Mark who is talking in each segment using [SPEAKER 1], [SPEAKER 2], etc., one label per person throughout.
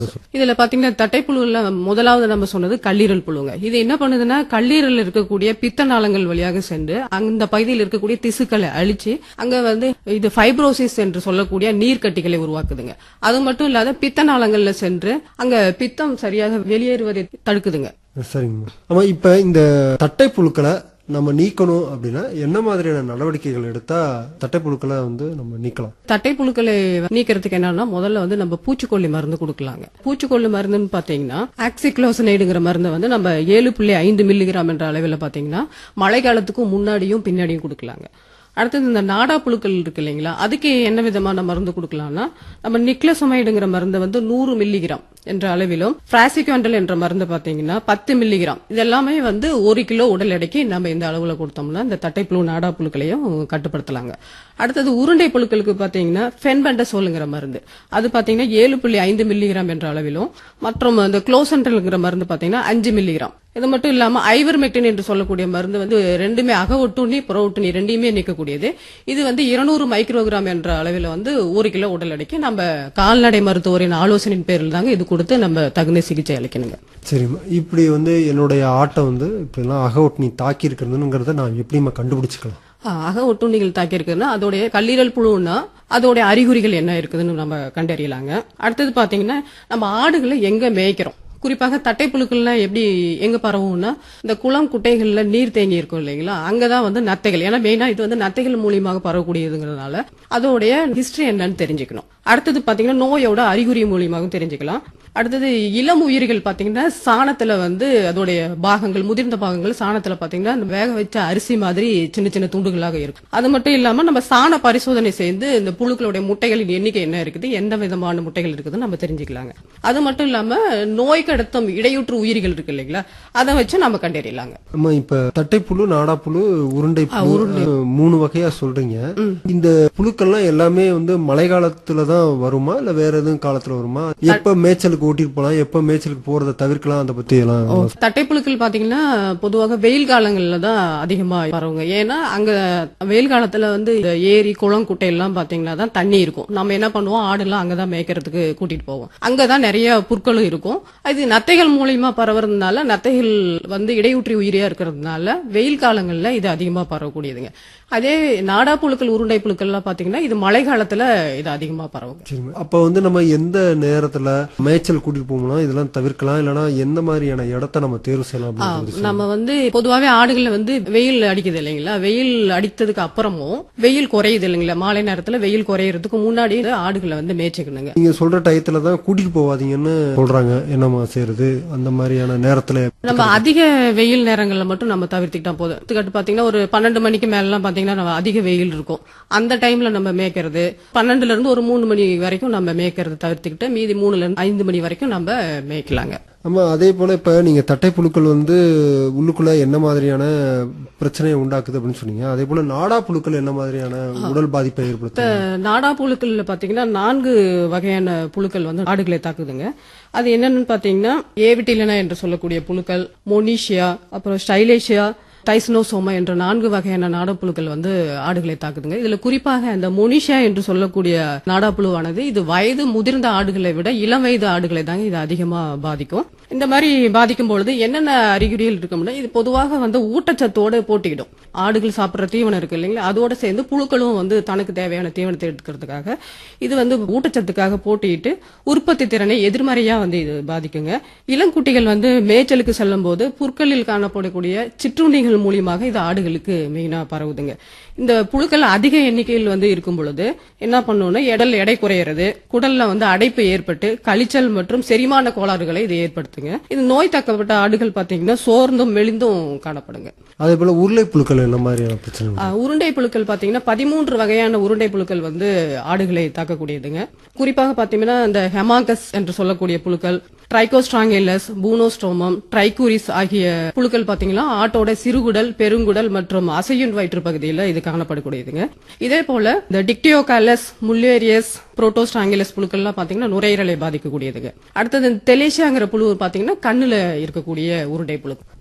[SPEAKER 1] இதுல பாத்தீங்கன்னா தட்டைப்புழுல முதலாவது நம்ம சொன்னது கல்லீரல் புழுங்க இது என்ன பண்ணுதுன்னா கல்லீரல் இருக்கக்கூடிய பித்த நாளங்கள் வழியாக சென்று அந்த பகுதியில் இருக்கக்கூடிய திசுக்களை அழிச்சு அங்க வந்து இது ஃபைப்ரோசிஸ் என்று சொல்லக்கூடிய நீர்க்கட்டிகளை உருவாக்குதுங்க அது மட்டும் இல்லாத பித்த நாளங்கள்ல சென்று அங்க பித்தம் சரியாக வெளியேறுவதை தடுக்குதுங்க
[SPEAKER 2] சரிங்க ஆமா இப்ப இந்த தட்டை புழுக்களை நம்ம நீக்கணும் அப்படின்னா என்ன மாதிரியான நடவடிக்கைகள் எடுத்தா தட்டை புழுக்களை வந்து நம்ம நீக்கலாம்
[SPEAKER 1] தட்டைப்புழுக்களை நீக்கிறதுக்கு என்னன்னா முதல்ல வந்து நம்ம பூச்சிக்கொல்லி மருந்து கொடுக்கலாங்க பூச்சிக்கொல்லி மருந்துன்னு பாத்தீங்கன்னா ஆக்சிக்ளோசனைடுங்கிற மருந்தை வந்து நம்ம ஏழு புள்ளி ஐந்து மில்லிகிராம் என்ற அளவில் பாத்தீங்கன்னா மழை காலத்துக்கும் முன்னாடியும் பின்னாடியும் கொடுக்கலாங்க அடுத்தது இந்த நாடா புழுக்கள் இருக்கு இல்லைங்களா அதுக்கு என்ன விதமான மருந்து கொடுக்கலாம்னா நம்ம நிக்லசமைடுங்கிற மருந்தை வந்து நூறு மில்லிகிராம் என்ற அளவிலும் பிராசிக்வாண்டல் என்ற மருந்து பாத்தீங்கன்னா பத்து மில்லிகிராம் இது எல்லாமே வந்து ஒரு கிலோ உடல் எடைக்கு நம்ம இந்த அளவுல கொடுத்தோம்னா இந்த தட்டைப்புழு நாடா புழுக்களையும் கட்டுப்படுத்தலாங்க அடுத்தது உருண்டை புழுக்களுக்கு பாத்தீங்கன்னா ஃபென்பெண்டசோலுங்கிற மருந்து அது பாத்தீங்கன்னா ஏழு புள்ளி ஐந்து மில்லிகிராம் என்ற அளவிலும் மற்றும் இந்த குளோசென்ட்ரல்ங்கிற மருந்து பாத்தீங்கன்னா அஞ்சு மில்லிகிராம் இது மட்டும் இல்லாம ஐவர்மெக்டின் என்று சொல்லக்கூடிய மருந்து வந்து ரெண்டுமே அக ஒட்டுண்ணி புற ஒட்டுண்ணி ரெண்டையுமே நீக்கக்கூடியது இது வந்து இருநூறு மைக்ரோகிராம் என்ற அளவில் வந்து ஒரு கிலோ உடல் எடைக்கு நம்ம கால்நடை மருத்துவரின் ஆலோசனையின் பேரில் தாங்க இது கொடுத்து நம்ம தகுந்த சிகிச்சை அளிக்கணுங்க
[SPEAKER 2] சரிம்மா இப்படி வந்து என்னுடைய ஆட்டை வந்து இப்படிலாம் அக ஒட்டுனி தாக்கி இருக்கிறதுங்கிறத நான் எப்படிம்மா கண்டுபிடிச்சுக்கலாம்
[SPEAKER 1] ஆ, அக ஒட்டுண்ணிகள் தாக்கி இருக்குதுன்னா அதோடைய கல்லீரல் புழுன்னா அதோடைய அறிகுறிகள் என்ன இருக்குதுன்னு நம்ம கண்டறியலாங்க அடுத்தது பாத்தீங்கன்னா நம்ம ஆடுகளை எங்க மேய்க்கிறோம் குறிப்பாக தட்டை புழுக்கள்லாம் எப்படி எங்க பரவும்னா இந்த குளம் குட்டைகள்ல நீர் தேங்கி இருக்கும் இல்லைங்களா அங்கதான் வந்து நத்தைகள் ஏன்னா மெயினா இது வந்து நத்தைகள் மூலியமாக பரவக்கூடியதுங்கிறதுனால அதோடைய ஹிஸ்டரி என்னன்னு தெரிஞ்சுக்கணும் அடுத்தது பாத்தீங்கன்னா நோயோட அறிகுறி மூலியமாகவும் தெரிஞ்சுக்கலாம் அடுத்தது இளம் உயிர்கள் பாத்தீங்கன்னா சாணத்துல வந்து அதோடைய பாகங்கள் முதிர்ந்த பாகங்கள் சாணத்துல பாத்தீங்கன்னா அந்த வேக வச்ச அரிசி மாதிரி சின்ன சின்ன துண்டுகளாக இருக்கும் அது மட்டும் இல்லாம நம்ம சாண பரிசோதனை செய்து இந்த புழுக்களுடைய முட்டைகளின் எண்ணிக்கை என்ன இருக்குது எந்த விதமான முட்டைகள் இருக்குதுன்னு நம்ம தெரிஞ்சுக்கலாங்க அது மட்டும் இல்லாம நோய் கடத்தும் இடையூற்று உயிரிகள் இருக்கு இல்லைங்களா அதை வச்சு நம்ம கண்டறியலாங்க
[SPEAKER 2] அம்மா இப்ப தட்டைப்புழு நாடாப்புழு உருண்டை புழு அஹ், மூணு வகையா சொல்றீங்க இந்த புழுக்கள்லாம் எல்லாமே வந்து மழை காலத்துல தான் வருமா இல்ல வேற எதுவும் காலத்துல வருமா எப்ப மேய்ச்சலுக்கு ஓட்டிட்டு போலாம் எப்ப மேய்ச்சலுக்கு போறதை தவிர்க்கலாம் அதை பத்தி எல்லாம்
[SPEAKER 1] தட்டைப்புழுக்கள் பாத்தீங்கன்னா பொதுவாக வெயில் காலங்கள்ல தான் அதிகமா பரவுங்க ஏன்னா அங்க வெயில் காலத்துல வந்து இந்த ஏரி குளம் குட்டை எல்லாம் பாத்தீங்கன்னா தான் தண்ணி இருக்கும் நம்ம என்ன பண்ணுவோம் ஆடுலாம் அங்கதான் மேய்க்கிறதுக்கு கூட்டிட்டு போவோம் அங்கதான் நிறைய புற்களும் இருக்கும் அது நத்தைகள் மூலியமா பரவுறதுனால நத்தைகள் வந்து இடையூற்றி உயிரியா இருக்கிறதுனால வெயில் காலங்கள்ல இது அதிகமா பரவக்கூடியதுங்க அதே நாடா புழுக்கள் உருண்டை புழுக்கள்லாம் பாத்தீங்கன்னா இது மழை காலத்துல இது அதிகமா பரவுங்க
[SPEAKER 2] சரிம்மா அப்ப வந்து நம்ம எந்த நேரத்துல மேய்ச்சல் கூட்டிட்டு போகலாம் இதெல்லாம் தவிர்க்கலாம் இல்லனா எந்த மாதிரியான இடத்த நம்ம தேர்வு செய்யலாம்
[SPEAKER 1] ஆ,
[SPEAKER 2] அப்படின்னு
[SPEAKER 1] நம்ம வந்து பொதுவாவே ஆடுகளை வந்து வெயில் அடிக்குது இல்லைங்களா வெயில் அடித்ததுக்கு அப்புறமும் வெயில் குறையுது இல்லைங்களா மாலை நேரத்துல வெயில் குறையறதுக்கு முன்னாடி ஆடுகளை வந்து மேய்ச்சிக்கணுங்க
[SPEAKER 2] நீங்க சொல்ற டயத்துல தான் கூட்டிட்டு போவாதீங்கன்னு சொல்றாங்க என்னம்மா செய்யறது அந்த மாதிரியான நேரத்துல
[SPEAKER 1] நம்ம அதிக வெயில் நேரங்கள்ல மட்டும் நம்ம தவிர்த்துக்கிட்டா போதும் எடுத்துக்காட்டு பாத்தீங்கன்னா ஒரு பன்னெண்டு மணிக்கு மேலாம் பாத்தீங்கன்னா நம்ம அதிக வெயில் இருக்கும் அந்த டைம்ல நம்ம மேய்க்கிறது பன்னெண்டுல இருந்து ஒரு மூணு மணி வரைக்கும் நம்ம மேய்க்கிறது தவிர்த்துக்கிட்டு மீதி மூணுல இருந்து ஐந்து மணி வரைக்கும் நம்ம மேய்க்கலாங்க
[SPEAKER 2] ஆமா அதே போல இப்ப நீங்க தட்டை புழுக்கள் வந்து உள்ளுக்குள்ள என்ன மாதிரியான பிரச்சனையை உண்டாக்குது அப்படின்னு சொன்னீங்க அதே போல நாடா புழுக்கள் என்ன மாதிரியான உடல் பாதிப்பை ஏற்படுத்தும்
[SPEAKER 1] நாடா புழுக்கள்ல பாத்தீங்கன்னா நான்கு வகையான புழுக்கள் வந்து ஆடுகளை தாக்குதுங்க அது என்னன்னு பாத்தீங்கன்னா ஏவிட்டிலனா என்று சொல்லக்கூடிய புழுக்கள் மொனிஷியா அப்புறம் ஸ்டைலேஷியா டைஸ்னோசோமா என்ற நான்கு வகையான நாடாப்புழுக்கள் வந்து ஆடுகளை தாக்குதுங்க இதுல குறிப்பாக இந்த மொனிஷியா என்று சொல்லக்கூடிய நாடாப்புழுவானது இது வயது முதிர்ந்த ஆடுகளை விட இளம் வயது ஆடுகளை தாங்க இது அதிகமா பாதிக்கும் இந்த மாதிரி பாதிக்கும் பொழுது என்னென்ன அறிகுறிகள் இருக்கும்னா இது பொதுவாக வந்து ஊட்டச்சத்தோட போட்டியிடும் ஆடுகள் சாப்பிடுற தீவனம் இருக்கு இல்லைங்களா அதோட சேர்ந்து புழுக்களும் வந்து தனக்கு தேவையான தீவனத்தை எடுத்துக்கிறதுக்காக இது வந்து ஊட்டச்சத்துக்காக போட்டியிட்டு உற்பத்தி திறனை எதிர்மறையா வந்து இது பாதிக்குங்க இளங்குட்டிகள் வந்து மேய்ச்சலுக்கு செல்லும் போது புற்களில் காணப்படக்கூடிய சிற்றுண்டிகள் மூலியமாக இது ஆடுகளுக்கு மெயினா பரவுதுங்க இந்த புழுக்கள் அதிக எண்ணிக்கையில் வந்து இருக்கும் பொழுது என்ன பண்ணும்னா எடல் எடை குறையிறது குடல்ல வந்து அடைப்பு ஏற்பட்டு கழிச்சல் மற்றும் செரிமான கோளாறுகளை இது ஏற்படுத்துங்க இது நோய் தாக்கப்பட்ட ஆடுகள் பாத்தீங்கன்னா சோர்ந்தும் மெலிந்தும் காணப்படுங்க
[SPEAKER 2] அதே போல உருளை புழுக்கள் என்ன மாதிரியான பிரச்சனை
[SPEAKER 1] ஆ, உருண்டை புழுக்கள் பாத்தீங்கன்னா பதிமூன்று வகையான உருண்டை புழுக்கள் வந்து ஆடுகளை தாக்கக்கூடியதுங்க குறிப்பாக பாத்தீங்கன்னா இந்த ஹெமாகஸ் என்று சொல்லக்கூடிய புழுக்கள் ட்ரைகோஸ்ட்ராங்கேலஸ் பூனோஸ்டோமம் ட்ரைகூரிஸ் ஆகிய புழுக்கள் பாத்தீங்கன்னா ஆட்டோட சிறுகுடல் பெருங்குடல் மற்றும் அசையுன் வயிற்று பகுதியில் இது காணப்படக்கூடியதுங்க இதே போல இந்த டிக்டியோகாலஸ் முல்லேரியஸ் புரோட்டோஸ்ட்ராங்கிலஸ் புழுக்கள்லாம் பாத்தீங்கன்னா நுரையீரலை பாதிக்கக்கூடியதுங்க அடுத்தது தெலேஷியாங்கிற புழு பாத்தீங்கன்னா கண்ணுல இருக்கக்கூடிய உருண்டை புழு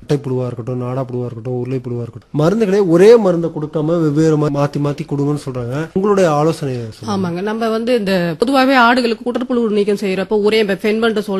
[SPEAKER 2] தட்டைப்புழுவா இருக்கட்டும் நாடாப்புழுவா இருக்கட்டும் உருளைப்புழுவா இருக்கட்டும் மருந்துகளே ஒரே மருந்தை கொடுக்காம வெவ்வேறு மா- மாத்தி மாத்தி கொடுங்கன்னு சொல்றாங்க உங்களுடைய ஆலோசனை சொல்லுங்க
[SPEAKER 1] ஆமாங்க நம்ம வந்து இந்த பொதுவாகவே ஆடுகளுக்கு குடற்புழு நீக்கம் செய்யறப்போ ஒரே ஃபென்வென்ட்